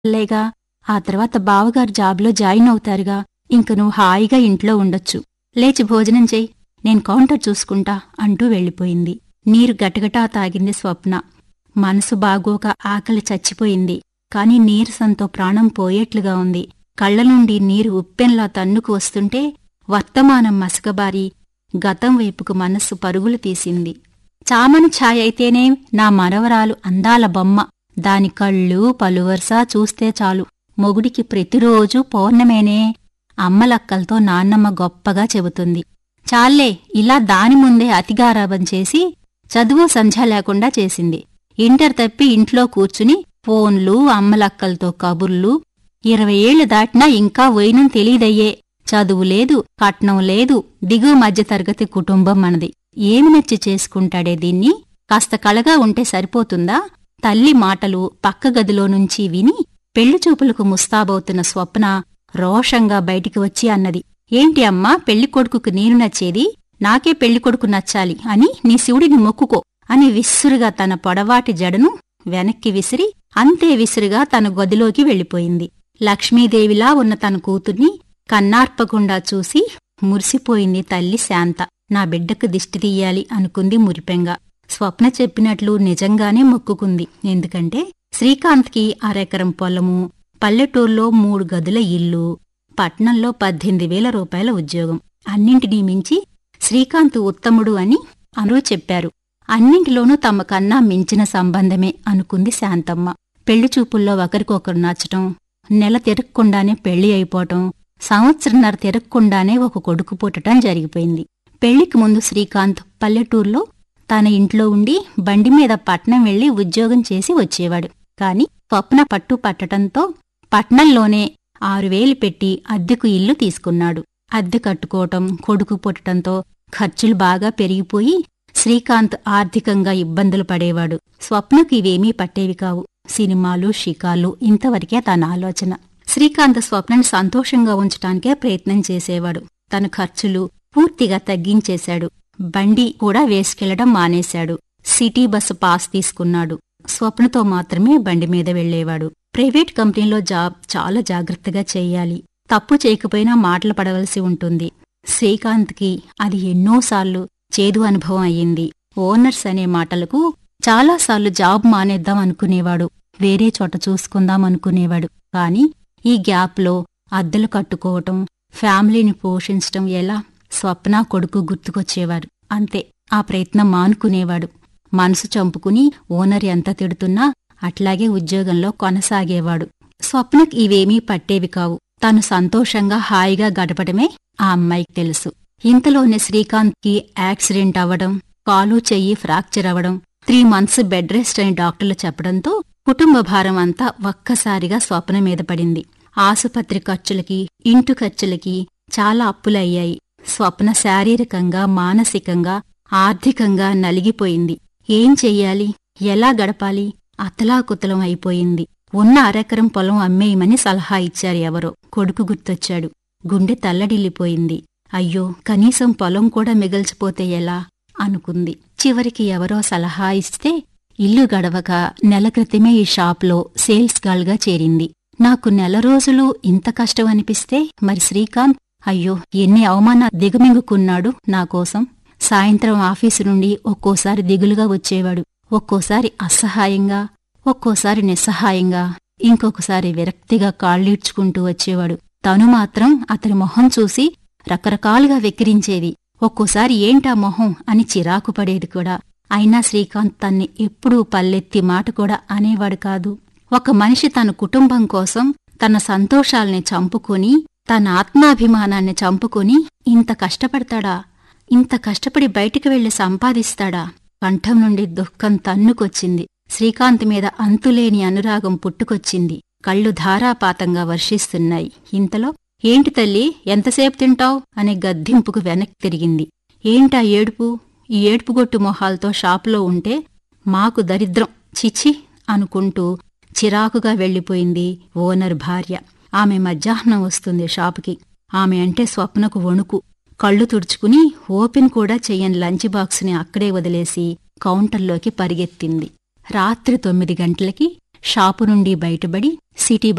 లేగా ఆ తర్వాత బావగారు జాబ్లో జాయిన్ అవుతారుగా ఇంక నువ్వు హాయిగా ఇంట్లో ఉండొచ్చు లేచి భోజనం చెయ్యి నేను కౌంటర్ చూసుకుంటా అంటూ వెళ్ళిపోయింది నీరు గటగటా తాగింది స్వప్న మనసు బాగోక ఆకలి చచ్చిపోయింది కాని నీరసంతో ప్రాణం పోయేట్లుగా ఉంది కళ్ళ నుండి నీరు ఉప్పెన్లా తన్నుకు వస్తుంటే వర్తమానం మసకబారి గతం వైపుకు మనస్సు పరుగులు తీసింది చామను ఛాయ్ అయితేనే నా మనవరాలు అందాల బొమ్మ దాని కళ్ళు పలువరుసా చూస్తే చాలు మొగుడికి ప్రతిరోజూ పౌర్ణమేనే అమ్మలక్కలతో నాన్నమ్మ గొప్పగా చెబుతుంది చాల్లే ఇలా దాని ముందే అతిగారాబం చేసి చదువు సంధ్య లేకుండా చేసింది ఇంటర్ తప్పి ఇంట్లో కూర్చుని ఫోన్లు అమ్మలక్కలతో కబుర్లు ఇరవై ఏళ్లు దాటినా ఇంకా వైనం తెలీదయ్యే చదువు లేదు కట్నం లేదు దిగువ మధ్యతరగతి కుటుంబం మనది ఏమి నచ్చి చేసుకుంటాడే దీన్ని కాస్త కళగా ఉంటే సరిపోతుందా తల్లి మాటలు పక్క గదిలో నుంచి విని పెళ్లి చూపులకు ముస్తాబవుతున్న స్వప్న రోషంగా బయటికి వచ్చి అన్నది ఏంటి అమ్మా పెళ్లి కొడుకుకు నేను నచ్చేది నాకే పెళ్లి కొడుకు నచ్చాలి అని నీ శివుడిని మొక్కుకో అని విసురుగా తన పొడవాటి జడను వెనక్కి విసిరి అంతే విసురుగా తన గదిలోకి వెళ్ళిపోయింది లక్ష్మీదేవిలా ఉన్న తన కూతుర్ని కన్నార్పకుండా చూసి మురిసిపోయింది తల్లి శాంత నా బిడ్డకు దిష్టి తీయాలి అనుకుంది మురిపెంగా స్వప్న చెప్పినట్లు నిజంగానే మొక్కుకుంది ఎందుకంటే శ్రీకాంత్కి అరెకరం పొలము పల్లెటూర్లో మూడు గదుల ఇల్లు పట్నంలో పద్దెనిమిది వేల రూపాయల ఉద్యోగం అన్నింటినీ మించి శ్రీకాంత్ ఉత్తముడు అని అను చెప్పారు అన్నింటిలోనూ తమకన్నా మించిన సంబంధమే అనుకుంది శాంతమ్మ పెళ్లి చూపుల్లో ఒకరికొకరు నచ్చటం నెల తిరగకుండానే పెళ్లి అయిపోవటం సంవత్సరంన్నర తిరగకుండానే ఒక కొడుకు పుట్టటం జరిగిపోయింది పెళ్లికి ముందు శ్రీకాంత్ పల్లెటూర్లో తన ఇంట్లో ఉండి బండి మీద పట్నం వెళ్లి ఉద్యోగం చేసి వచ్చేవాడు కాని స్వప్న పట్టు పట్టటంతో పట్నంలోనే ఆరు వేలు పెట్టి అద్దెకు ఇల్లు తీసుకున్నాడు అద్దె కట్టుకోవటం కొడుకు పుట్టటంతో ఖర్చులు బాగా పెరిగిపోయి శ్రీకాంత్ ఆర్థికంగా ఇబ్బందులు పడేవాడు స్వప్నకు ఇవేమీ పట్టేవి కావు సినిమాలు షికార్లు ఇంతవరకే తన ఆలోచన శ్రీకాంత్ స్వప్నని సంతోషంగా ఉంచటానికే ప్రయత్నం చేసేవాడు తన ఖర్చులు పూర్తిగా తగ్గించేశాడు బండి కూడా వేసుకెళ్లడం మానేశాడు సిటీ బస్సు పాస్ తీసుకున్నాడు స్వప్నతో మాత్రమే బండి మీద వెళ్లేవాడు ప్రైవేట్ కంపెనీలో జాబ్ చాలా జాగ్రత్తగా చెయ్యాలి తప్పు చేయకపోయినా మాటలు పడవలసి ఉంటుంది శ్రీకాంత్కి అది ఎన్నోసార్లు చేదు అనుభవం అయ్యింది ఓనర్స్ అనే మాటలకు చాలాసార్లు జాబ్ మానేద్దాం అనుకునేవాడు వేరే చోట చూసుకుందాం అనుకునేవాడు కాని ఈ గ్యాప్లో అద్దెలు కట్టుకోవటం ఫ్యామిలీని పోషించటం ఎలా స్వప్న కొడుకు గుర్తుకొచ్చేవాడు అంతే ఆ ప్రయత్నం మానుకునేవాడు మనసు చంపుకుని ఓనర్ ఎంత తిడుతున్నా అట్లాగే ఉద్యోగంలో కొనసాగేవాడు స్వప్నకి ఇవేమీ పట్టేవి కావు తాను సంతోషంగా హాయిగా గడపడమే ఆ అమ్మాయికి తెలుసు ఇంతలోనే శ్రీకాంత్కి యాక్సిడెంట్ అవ్వడం కాలు చెయ్యి ఫ్రాక్చర్ అవ్వడం త్రీ మంత్స్ బెడ్ రెస్ట్ అని డాక్టర్లు చెప్పడంతో కుటుంబ భారం అంతా ఒక్కసారిగా స్వప్న మీద పడింది ఆసుపత్రి ఖర్చులకి ఇంటు ఖర్చులకి చాలా అప్పులయ్యాయి స్వప్న శారీరకంగా మానసికంగా ఆర్థికంగా నలిగిపోయింది ఏం చెయ్యాలి ఎలా గడపాలి అతలాకుతలం అయిపోయింది ఉన్న అరెకరం పొలం అమ్మేయమని సలహా ఇచ్చారు ఎవరో కొడుకు గుర్తొచ్చాడు గుండె తల్లడిల్లిపోయింది అయ్యో కనీసం పొలం కూడా మిగల్చిపోతే ఎలా అనుకుంది చివరికి ఎవరో సలహా ఇస్తే ఇల్లు గడవక నెల క్రితమే ఈ షాప్లో సేల్స్ గర్ల్గా చేరింది నాకు నెల రోజులు ఇంత కష్టం అనిపిస్తే మరి శ్రీకాంత్ అయ్యో ఎన్ని అవమాన దిగమింగుకున్నాడు నా కోసం సాయంత్రం ఆఫీసు నుండి ఒక్కోసారి దిగులుగా వచ్చేవాడు ఒక్కోసారి అసహాయంగా ఒక్కోసారి నిస్సహాయంగా ఇంకొకసారి విరక్తిగా కాళ్ళీడ్చుకుంటూ వచ్చేవాడు తను మాత్రం అతని మొహం చూసి రకరకాలుగా వెక్కిరించేది ఒక్కోసారి ఏంటా మొహం అని చిరాకు పడేది కూడా అయినా శ్రీకాంత్ తన్ని ఎప్పుడూ పల్లెత్తి మాట కూడా అనేవాడు కాదు ఒక మనిషి తన కుటుంబం కోసం తన సంతోషాల్ని చంపుకొని తన ఆత్మాభిమానాన్ని చంపుకొని ఇంత కష్టపడతాడా ఇంత కష్టపడి బయటికి వెళ్లి సంపాదిస్తాడా కంఠం నుండి దుఃఖం తన్నుకొచ్చింది శ్రీకాంత్ మీద అంతులేని అనురాగం పుట్టుకొచ్చింది కళ్ళు ధారాపాతంగా వర్షిస్తున్నాయి ఇంతలో ఏంటి తల్లి ఎంతసేపు తింటావ్ అనే గద్దింపుకు వెనక్కి తిరిగింది ఏంటా ఏడుపు ఈ ఏడుపుగొట్టు మొహాలతో షాపులో ఉంటే మాకు దరిద్రం చిచి అనుకుంటూ చిరాకుగా వెళ్ళిపోయింది ఓనర్ భార్య ఆమె మధ్యాహ్నం వస్తుంది షాపుకి ఆమె అంటే స్వప్నకు వణుకు కళ్ళు తుడుచుకుని ఓపెన్ కూడా చెయ్యని లంచ్ బాక్స్ని అక్కడే వదిలేసి కౌంటర్లోకి పరిగెత్తింది రాత్రి తొమ్మిది గంటలకి షాపు నుండి బయటపడి సిటీ